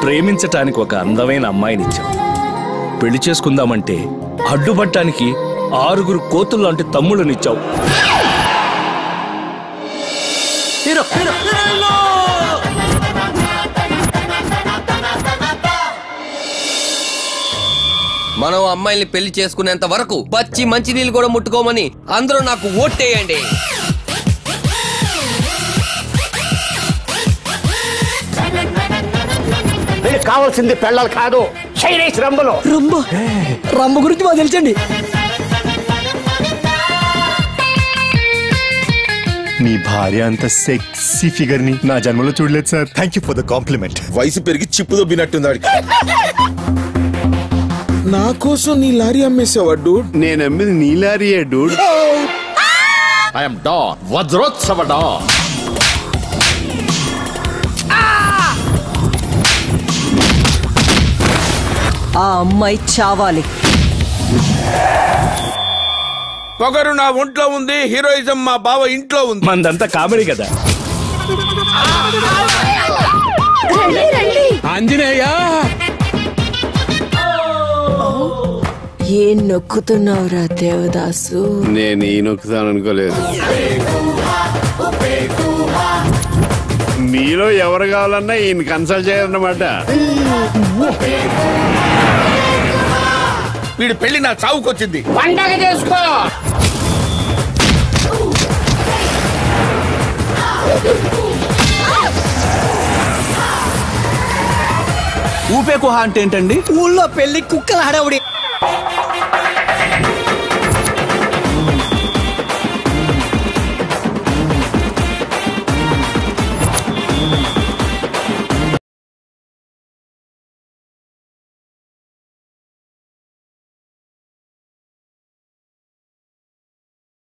ప్రేమించటానికి ఒక అందమైన అమ్మాయినిచ్చావు పెళ్లి చేసుకుందామంటే అడ్డుపట్టడానికి ఆరుగురు కోతులు లాంటి తమ్ముళ్ళనిచ్చావు హీరో హీరో మనం అమ్మాయిల్ని పెళ్లి చేసుకునేంత వరకు పచ్చి మంచినీళ్ళు కూడా ముట్టుకోమని అందరూ నాకు ఓట్టేయండి వీళ్ళకి కావాల్సింది పెళ్ళాలి కాదు చైనీస్ రంగులు రంబ రంబ గురించి మాకు తెలుసండి నీ భార్య అంత సెక్సీ ఫిగర్ ని నా జన్మలో చూడలేదు sir thank you for the compliment వయసు పెరిగి చిప్పు దొబ్బినట్టుంది వాడికి నా కోసం నీ లారీ అమ్మేసావా డూడ్ నేను అమ్మిది నీలారియే డూడ్ ఐఎమ్ డా వజ్రోత్సవ డా ఆ అమ్మాయి చావాలి పొగరు నా ఒంట్లో ఉంది హీరోయిజం మా బావ ఇంట్లో ఉంది మందంతా కామెడీ కదా ఆంజనేయ ఏం నొక్కుతున్నావురా దేవదాసు నేను ఈ నొక్కుతాను అనుకోలేదు మీలో ఎవరు కావాలన్నా ఈయన కన్సల్ట్ చేయాలన్నమాట వీడి పెళ్లి నా చావుకొచ్చింది పండగ చేసుకో ఊపే కుహ అంటే ఏంటండి ఊళ్ళో పెళ్లి కుక్కల హడావుడి